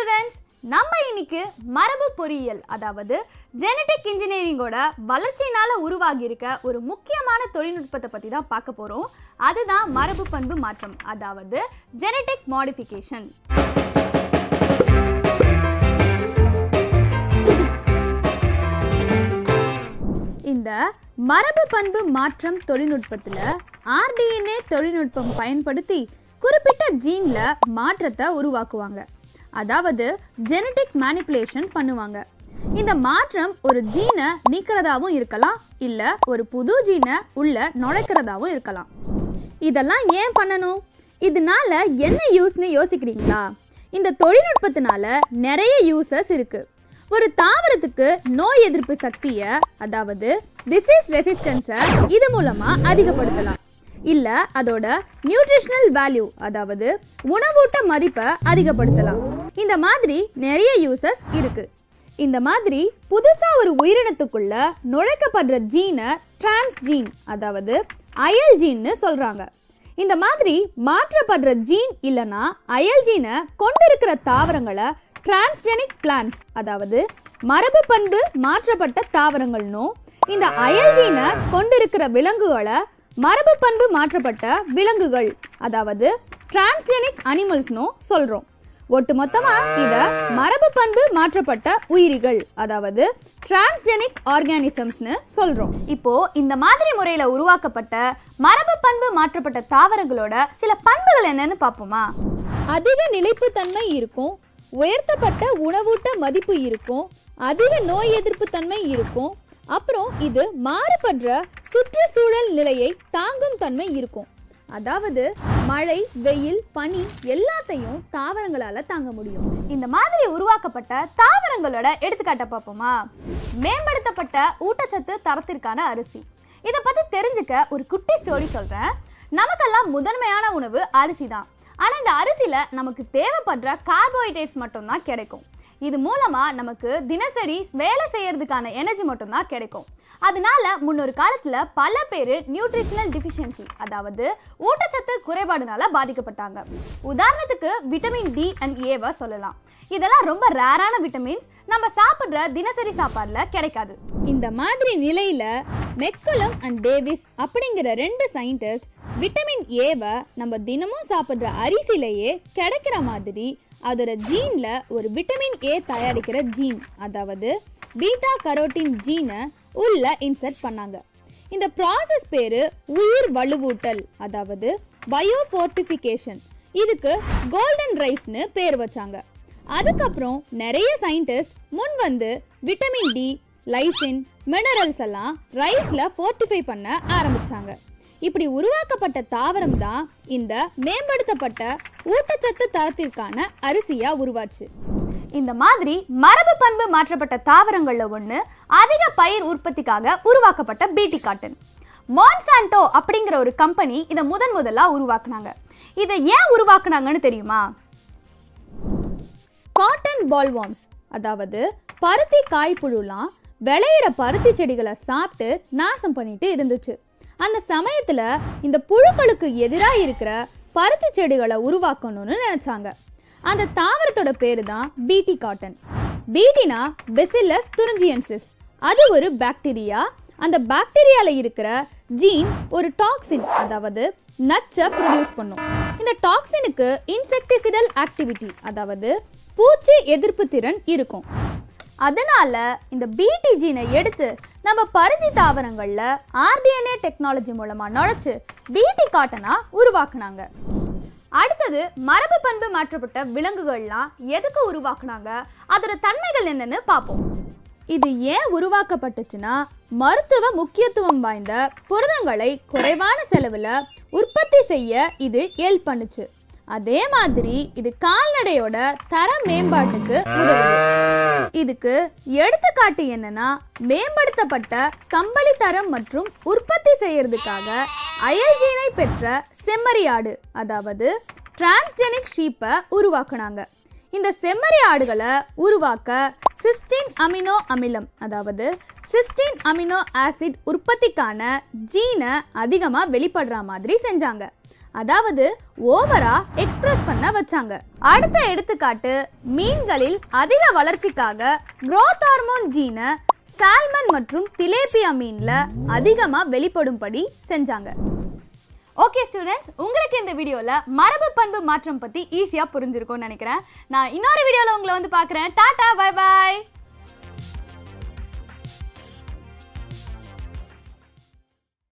students நம்ம இன்னைக்கு மரபு பொறியியல் அதாவது ஜெனடிக் இன்ஜினியரிங்கோட வளர்ச்சியினால உருவாகி இருக்க ஒரு முக்கியமான தொழில்நுட்பத்தை பற்றி தான் பார்க்க போகிறோம் அதுதான் மரபு பண்பு மாற்றம் அதாவது ஜெனடிக் மாடிஃபிகேஷன் இந்த மரபு பண்பு மாற்றம் தொழில்நுட்பத்தில் ஆர்டிஎன்ஏ தொழில்நுட்பம் பயன்படுத்தி குறிப்பிட்ட ஜீனில் மாற்றத்தை உருவாக்குவாங்க அதாவது ஜெனடிக் மேனிப்புலேஷன் பண்ணுவாங்க இந்த மாற்றம் ஒரு ஜீனை நீக்கிறதாவும் இருக்கலாம் இல்லை ஒரு புது ஜீனை உள்ள நுழைக்கிறதாவும் இருக்கலாம் இதெல்லாம் ஏன் பண்ணணும் இதனால என்ன யூஸ்னு யோசிக்கிறீங்களா இந்த தொழில்நுட்பத்தினால நிறைய யூசஸ் இருக்கு ஒரு தாவரத்துக்கு நோய் எதிர்ப்பு சக்தியை அதாவது டிசீஸ் ரெசிஸ்டன்ஸை இது மூலமா அதிகப்படுத்தலாம் இல்ல அதோட நியூட்ரிஷனல் வேல்யூ அதாவது உணவூட்ட மதிப்பை அதிகப்படுத்தலாம் இந்த மாதிரி நிறைய யூசஸ் இருக்கு இந்த மாதிரி புதுசா ஒரு உயிரினத்துக்குள்ள நுழைக்கப்படுற ஜீனை டிரான்ஸ் ஜீன் அதாவது அயல் ஜீன்னு சொல்றாங்க இந்த மாதிரி மாற்றப்படுற ஜீன் இல்லனா அயல் ஜீனை கொண்டிருக்கிற தாவரங்களை டிரான்ஸ்ஜெனிக் பிளான்ஸ் அதாவது மரபு பண்பு மாற்றப்பட்ட தாவரங்கள்னும் இந்த அயல் ஜீனை கொண்டிருக்கிற விலங்குகளை மரபு பண்பு மாற்றப்பட்ட விலங்குகள் அதாவது டிரான்ஸ்ஜெனிக் அனிமல்ஸ்னும் சொல்றோம் ஒட்டு மொத்தமா இத மரபு பண்பு மாற்றப்பட்ட உயிரிகள் அதாவது டிரான்ஸ்ஜெனிக் ஆர்கானிசம்ஸ்னு சொல்றோம் இப்போ இந்த மாதிரி முறையில உருவாக்கப்பட்ட மரபு பண்பு மாற்றப்பட்ட தாவரங்களோட சில பண்புகள் என்னன்னு பார்ப்போமா அதிக நிலைப்புத்தன்மை இருக்கும் உயர்த்தப்பட்ட உணவூட்ட மதிப்பு இருக்கும் அதிக நோய் எதிர்ப்பு தன்மை இருக்கும் அப்புறம் இது மாறுபடுற சுற்றுச்சூழல் நிலையை தாங்கும் தன்மை இருக்கும் அதாவது மழை வெயில் பனி எல்லாத்தையும் தாவரங்களால தாங்க முடியும் இந்த மாதிரி உருவாக்கப்பட்ட தாவரங்களோட எடுத்துக்காட்ட பார்ப்போமா மேம்படுத்தப்பட்ட ஊட்டச்சத்து தரத்திற்கான அரிசி இதை பத்தி தெரிஞ்சுக்க ஒரு குட்டி ஸ்டோரி சொல்றேன் நமக்கெல்லாம் முதன்மையான உணவு அரிசி தான் ஆனா இந்த அரிசியில நமக்கு தேவைப்படுற கார்போஹைட்ரேட்ஸ் மட்டும்தான் கிடைக்கும் இது மூலமா நமக்கு தினசரி வேலை செய்யறதுக்கான எனர்ஜி மட்டும்தான் கிடைக்கும் அதனால முன்னொரு காலத்துல பல பேர் நியூட்ரிஷனல் டிஃபிஷியன்சி அதாவது ஊட்டச்சத்து குறைபாடுனால பாதிக்கப்பட்டாங்க உதாரணத்துக்கு விட்டமின் டி அண்ட் ஏவை சொல்லலாம் இதெல்லாம் ரொம்ப ரேரான விட்டமின்ஸ் நம்ம சாப்பிட்ற தினசரி சாப்பாடுல கிடைக்காது இந்த மாதிரி நிலையில மெக்குலம் அண்ட் டேவிஸ் அப்படிங்கிற ரெண்டு சயின்டிஸ்ட் விட்டமின் ஏவை நம்ம தினமும் சாப்பிட்ற அரிசியிலேயே கிடைக்கிற மாதிரி அதோட ஜீன்ல ஒரு விட்டமின் ஏ தயாரிக்கிற ஜீன் அதாவது பீட்டா கரோட்டின் ஜீனை உள்ள இன்சர்ட் பண்ணாங்க இந்த ப்ராசஸ் பேரு உயிர் வலுவூட்டல் அதாவது பயோஃபோர்டிஃபிகேஷன் இதுக்கு கோல்டன் ரைஸ்னு பேர் வச்சாங்க அதுக்கப்புறம் நிறைய சயின்டிஸ்ட் முன் வந்து விட்டமின் டி லைசின் மினரல்ஸ் எல்லாம் ரைஸ்ல ஃபோர்ட்டிஃபை பண்ண ஆரம்பிச்சாங்க இப்படி உருவாக்கப்பட்ட தாவரம் தான் இந்த மேம்படுத்தப்பட்ட ஊட்டச்சத்து தரத்திற்கான அரிசியா உருவாச்சு இந்த மாதிரி மரபு பண்பு மாற்றப்பட்ட தாவரங்கள்ல ஒன்று அதிக பயிர் உற்பத்திக்காக உருவாக்கப்பட்ட பீட்டி காட்டன் மான்சாண்டோ அப்படிங்கிற ஒரு கம்பெனி இதை முதன் முதலா உருவாக்குனாங்க இதை ஏன் உருவாக்குனாங்கன்னு தெரியுமா காட்டன் பால்வார்ம்ஸ் அதாவது பருத்தி காய்ப்புழுலாம் விளையிற பருத்தி செடிகளை சாப்பிட்டு நாசம் பண்ணிட்டு இருந்துச்சு அந்த சமயத்தில் இந்த புழுக்களுக்கு எதிராக இருக்கிற பருத்தி செடிகளை உருவாக்கணும்னு நினச்சாங்க அந்த தாவரத்தோட பேர் தான் பீட்டி காட்டன் பீட்டினா பெசில்லஸ் துரிஞ்சியன்சிஸ் அது ஒரு பாக்டீரியா அந்த பாக்டீரியால இருக்கிற ஜீன் ஒரு டாக்ஸின் அதாவது நச்சை ப்ரொடியூஸ் பண்ணும் இந்த டாக்ஸினுக்கு இன்செக்டிசிடல் ஆக்டிவிட்டி அதாவது பூச்சி எதிர்ப்பு திறன் இருக்கும் அதனால இந்த பிடி ஜீனை எடுத்து நம்ம பருத்தி தாவரங்கள்ல ஆர்டிஎன்ஏ டெக்னாலஜி மூலமா நுழைச்சு பிடி காட்டனா உருவாக்குனாங்க அடுத்தது மரபு பண்பு மாற்றப்பட்ட விலங்குகள்லாம் எதுக்கு உருவாக்குனாங்க அதோட தன்மைகள் என்னன்னு பார்ப்போம் இது ஏன் உருவாக்கப்பட்டுச்சுன்னா மருத்துவ முக்கியத்துவம் வாய்ந்த புரதங்களை குறைவான செலவில் உற்பத்தி செய்ய இது ஹெல்ப் பண்ணுச்சு அதே மாதிரி இது கால்நடையோட தர மேம்பாட்டுக்கு உதவுது இதுக்கு எடுத்துக்காட்டு என்னன்னா மேம்படுத்தப்பட்ட கம்பளி தரம் மற்றும் உற்பத்தி செய்யறதுக்காக அயல்ஜீனை பெற்ற செம்மறி ஆடு அதாவது டிரான்ஸ்ஜெனிக் ஷீப்பை உருவாக்குனாங்க இந்த செம்மறி ஆடுகளை உருவாக்க சிஸ்டின் அமினோ அமிலம் அதாவது சிஸ்டின் அமினோ ஆசிட் உற்பத்திக்கான ஜீனை அதிகமாக வெளிப்படுற மாதிரி செஞ்சாங்க அதாவது ஓவரா எக்ஸ்பிரஸ் பண்ண வச்சாங்க அடுத்த எடுத்துக்காட்டு மீன்களில் அதிக வளர்ச்சிக்காக growth ஹார்மோன் ஜீனை சால்மன் மற்றும் திலேபியா மீன்ல அதிகமாக வெளிப்படும்படி செஞ்சாங்க ஓகே ஸ்டூடெண்ட்ஸ் உங்களுக்கு இந்த வீடியோவில் மரபு பண்பு மாற்றம் பற்றி ஈஸியாக புரிஞ்சிருக்கும்னு நினைக்கிறேன் நான் இன்னொரு வீடியோவில் உங்களை வந்து பார்க்குறேன் டாடா பை பாய்